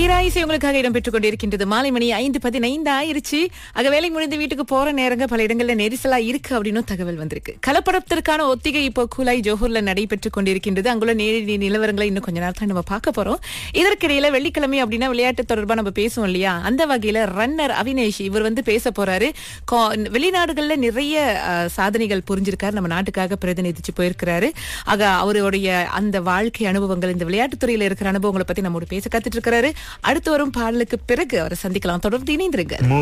தீராயிசை உங்களுக்காக இடம்பெற்றுக் கொண்டிருக்கின்றது மாலை மணி ஐந்து பதினைந்து ஆயிருச்சு அங்க வேலை முடிந்து வீட்டுக்கு போற நேரங்க பல இடங்கள்ல நெரிசலா இருக்கு அப்படின்னு தகவல் வந்திருக்கு கலப்படத்திற்கான ஒத்திகை இப்போ கூலாய் ஜோஹூர்ல நடைபெற்றுக் கொண்டிருக்கின்றது அங்குள்ள நேரடி நிலவரங்களை இன்னும் கொஞ்ச நேரத்துல நம்ம பார்க்க போறோம் இதற்கிடையில வெள்ளிக்கிழமை அப்படின்னா விளையாட்டு தொடர்பா நம்ம பேசுவோம் இல்லையா அந்த வகையில ரன்னர் அவினேஷ் இவர் வந்து பேச போறாரு கா- வெளிநாடுகள்ல நிறைய அஹ், சாதனைகள் புரிஞ்சிருக்காரு நம்ம நாட்டுக்காக பிரதிநிதிச்சு போயிருக்கிறாரு ஆக அவருடைய அந்த வாழ்க்கை அனுபவங்கள் இந்த விளையாட்டுத் துறையில இருக்கிற அனுபவங்களை பத்தி நம்மோட பேச கத்துட்டு இருக்கிறாரு அடுத்து வரும் பாடலுக்கு பிறகு அவரை சந்திக்கலாம் தொடர்ந்து இணைந்திருங்க